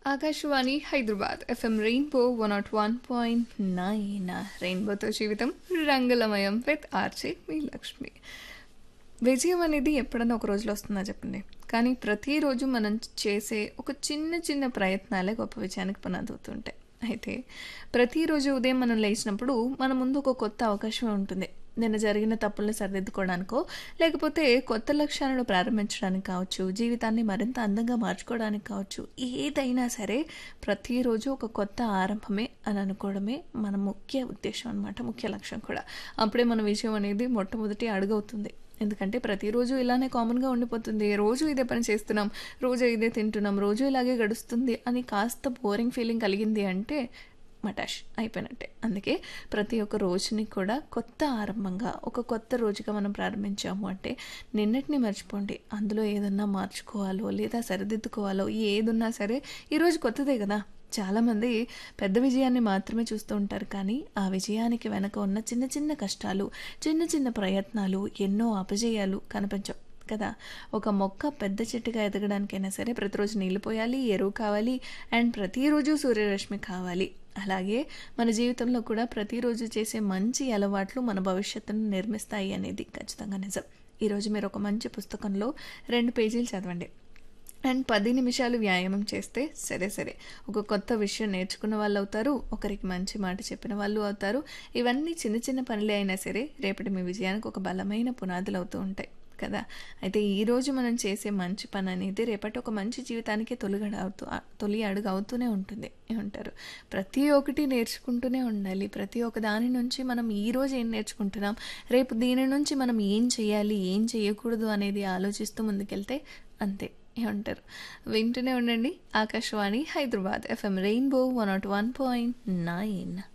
Akashvani Hyderabad FM rainbow one nought one point nine రెయిన్బోతో జీవితం రంగులమయం విత్ ఆర్జే మీ లక్ష్మి విజయం అనేది ఎప్పుడన్నా ఒక రోజులో వస్తుందా చెప్పండి కానీ ప్రతిరోజు మనం చేసే ఒక చిన్న చిన్న ప్రయత్నాలే గొప్ప విజయానికి పునాది అవుతుంటాయి అయితే ప్రతిరోజు ఉదయం మనం లేచినప్పుడు మన ముందు ఒక కొత్త అవకాశం ఉంటుంది నిన్న జరిగిన తప్పుల్ని సరిదిద్దుకోవడానికో లేకపోతే కొత్త లక్ష్యాలను ప్రారంభించడానికి కావచ్చు జీవితాన్ని మరింత అందంగా మార్చుకోవడానికి కావచ్చు ఏదైనా సరే ప్రతిరోజు ఒక కొత్త ఆరంభమే అని అనుకోవడమే మన ముఖ్య ఉద్దేశం అనమాట ముఖ్య లక్ష్యం కూడా అప్పుడే మన విజయం అనేది మొట్టమొదటి అడుగవుతుంది ఎందుకంటే ప్రతిరోజు ఇలానే కామన్గా ఉండిపోతుంది రోజు ఇదే పని చేస్తున్నాం రోజు ఇదే తింటున్నాం రోజు ఇలాగే గడుస్తుంది అని కాస్త బోరింగ్ ఫీలింగ్ కలిగింది అంటే మటాష్ అయిపోయినట్టే అందుకే ప్రతి ఒక్క రోజుని కూడా కొత్త ఆరంభంగా ఒక కొత్త రోజుగా మనం ప్రారంభించాము అంటే నిన్నటిని మర్చిపోండి అందులో ఏదన్నా మార్చుకోవాలో లేదా సరిదిద్దుకోవాలో ఏదున్నా సరే ఈరోజు కొత్తదే కదా చాలామంది పెద్ద విజయాన్ని మాత్రమే చూస్తూ ఉంటారు కానీ ఆ విజయానికి వెనక ఉన్న చిన్న చిన్న కష్టాలు చిన్న చిన్న ప్రయత్నాలు ఎన్నో అపజయాలు కనిపించవు కదా ఒక మొక్క పెద్ద చెట్టుగా ఎదగడానికైనా సరే ప్రతిరోజు నీళ్ళు పోయాలి ఎరువు కావాలి అండ్ ప్రతిరోజు సూర్యరశ్మి కావాలి అలాగే మన జీవితంలో కూడా ప్రతిరోజు చేసే మంచి అలవాట్లు మన భవిష్యత్తును నిర్మిస్తాయి అనేది ఖచ్చితంగా నిజం ఈరోజు మీరు ఒక మంచి పుస్తకంలో రెండు పేజీలు చదవండి అండ్ పది నిమిషాలు వ్యాయామం చేస్తే సరే సరే ఒక కొత్త విషయం నేర్చుకున్న వాళ్ళు అవుతారు ఒకరికి మంచి మాట చెప్పిన వాళ్ళు అవుతారు ఇవన్నీ చిన్న చిన్న పనులే అయినా సరే రేపటి మీ విజయానికి ఒక బలమైన పునాదులు అవుతూ ఉంటాయి కదా అయితే ఈరోజు మనం చేసే మంచి పని అనేది రేపటి ఒక మంచి జీవితానికి తొలిగడ అవుతూ తొలి అడుగు అవుతూనే ఉంటుంది ఏమంటారు ప్రతి ఒక్కటి నేర్చుకుంటూనే ఉండాలి ప్రతి ఒక్క దాని నుంచి మనం ఈరోజు ఏం నేర్చుకుంటున్నాం రేపు దీని నుంచి మనం ఏం చేయాలి ఏం చేయకూడదు అనేది ఆలోచిస్తూ ముందుకెళ్తే అంతే ఏమంటారు వింటూనే ఉండండి Akashvani Hyderabad FM rainbow one nought one point nine